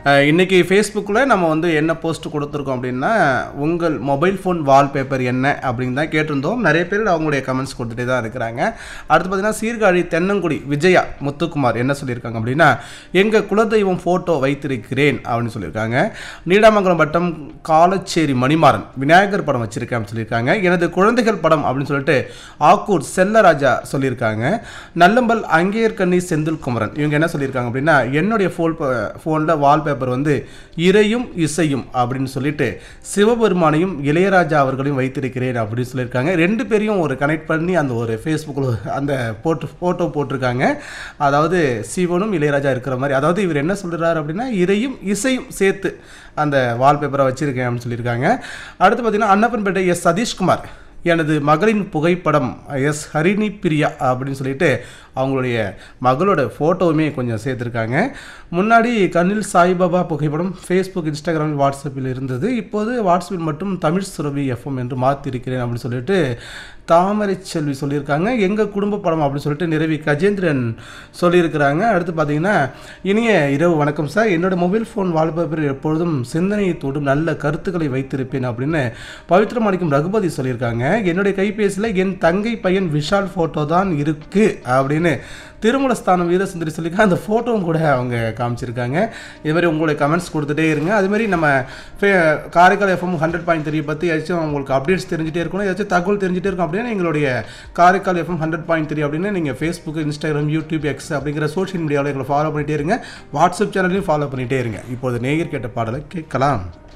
அஹ், இன்னைக்கு ஃபேஸ்புக்கில் நம்ம வந்து என்ன போஸ்ட் கொடுத்துருக்கோம் அப்படின்னா உங்கள் மொபைல் ஃபோன் வால்பேப்பர் என்ன அப்படின்னு தான் கேட்டிருந்தோம் நிறைய பேர் அவங்களுடைய கமெண்ட்ஸ் கொடுத்துட்டே தான் இருக்கிறாங்க அடுத்து பார்த்தீங்கன்னா சீர்காழி தென்னங்குடி விஜயா முத்துக்குமார் என்ன சொல்லியிருக்காங்க அப்படின்னா எங்கள் குலதெய்வம் ஃபோட்டோ வைத்திருக்கிறேன் அப்படின்னு சொல்லியிருக்காங்க நீடாமங்கலம் வட்டம் காலச்சேரி மணிமாறன் விநாயகர் படம் வச்சிருக்கேன் அப்படின்னு சொல்லியிருக்காங்க எனது குழந்தைகள் படம் அப்படின்னு சொல்லிட்டு ஆக்கூர் செல்லராஜா சொல்லியிருக்காங்க நல்லம்பல் அங்கேயர்கண்ணி செந்தில் குமரன் இவங்க என்ன சொல்லியிருக்காங்க அப்படின்னா என்னுடைய ஃபோன் ஃபோனில் வால்பேப்பர் வந்து இறையும் இசையும் அப்படின்னு சொல்லிட்டு சிவபெருமானையும் இளையராஜா அவர்களையும் வைத்திருக்கிறேன் அப்படின்னு சொல்லியிருக்காங்க ரெண்டு பேரையும் ஒரு கனெக்ட் பண்ணி அந்த ஒரு ஃபேஸ்புக்கில் அந்த போட்டு ஃபோட்டோ போட்டிருக்காங்க அதாவது சிவனும் இளையராஜா இருக்கிற மாதிரி அதாவது இவர் என்ன சொல்கிறார் அப்படின்னா இறையும் இசையும் சேர்த்து அந்த வால்பேப்பரை வச்சுருக்கேன் அப்படின்னு சொல்லியிருக்காங்க அடுத்து பார்த்தீங்கன்னா அன்னப்பன்பேட்டை எஸ் சதீஷ்குமார் எனது மகளின் புகைப்படம் எஸ் ஹரிணி பிரியா அப்படின்னு சொல்லிட்டு அவங்களுடைய மகளோட ஃபோட்டோவுமே கொஞ்சம் சேர்த்துருக்காங்க முன்னாடி கண்ணில் சாய்பாபா புகைப்படம் ஃபேஸ்புக் இன்ஸ்டாகிராம் வாட்ஸ்அப்பில் இருந்தது இப்போது வாட்ஸ்அப்பில் மட்டும் தமிழ் சுரபி எஃப்எம் என்று மாற்றிருக்கிறேன் அப்படின்னு சொல்லிட்டு தாமரை செல்வி சொல்லியிருக்காங்க எங்கள் குடும்ப படம் அப்படின்னு சொல்லிட்டு நிறவி கஜேந்திரன் சொல்லியிருக்கிறாங்க அடுத்து பார்த்தீங்கன்னா இனிய இரவு வணக்கம் சார் என்னோட மொபைல் ஃபோன் வால்பேப்பர் எப்பொழுதும் சிந்தனையை தூண்டும் நல்ல கருத்துக்களை வைத்திருப்பேன் அப்படின்னு பவித்ரமாணிக்கம் ரகுபதி சொல்லியிருக்காங்க என்னுடைய கைபேசியில் என் தங்கை பையன் விஷால் ஃபோட்டோ தான் இருக்கு அப்படின்னு திருமலஸ்தானம் வீரசுந்தரி சொல்லியிருக்காங்க அந்த ஃபோட்டோவும் கூட அவங்க காமிச்சிருக்காங்க இது மாதிரி உங்களுடைய கமெண்ட்ஸ் கொடுத்துட்டே இருங்க அது மாதிரி நம்ம ஃபே- Karaikal FM hundred point three பற்றி ஏதாச்சும் உங்களுக்கு அப்டேட்ஸ் தெரிஞ்சுட்டே இருக்கணும் ஏதாச்சும் தகவல் தெரிஞ்சுட்டே இருக்கும் அப்படின்னா எங்களுடைய Karaikal FM hundred point three அப்படின்னு நீங்கள் ஃபேஸ்புக் இன்ஸ்டாகிராம் யூடியூப் எக்ஸ் அப்படிங்கிற சோஷியல் மீடியாவில் எங்களை ஃபாலோ பண்ணிட்டே இருங்க வாட்ஸ்அப் சேனலையும் ஃபாலோ பண்ணிட்டே இருங்க இப்போது நேயர் கேட்ட பாடலை கேட்கலாம்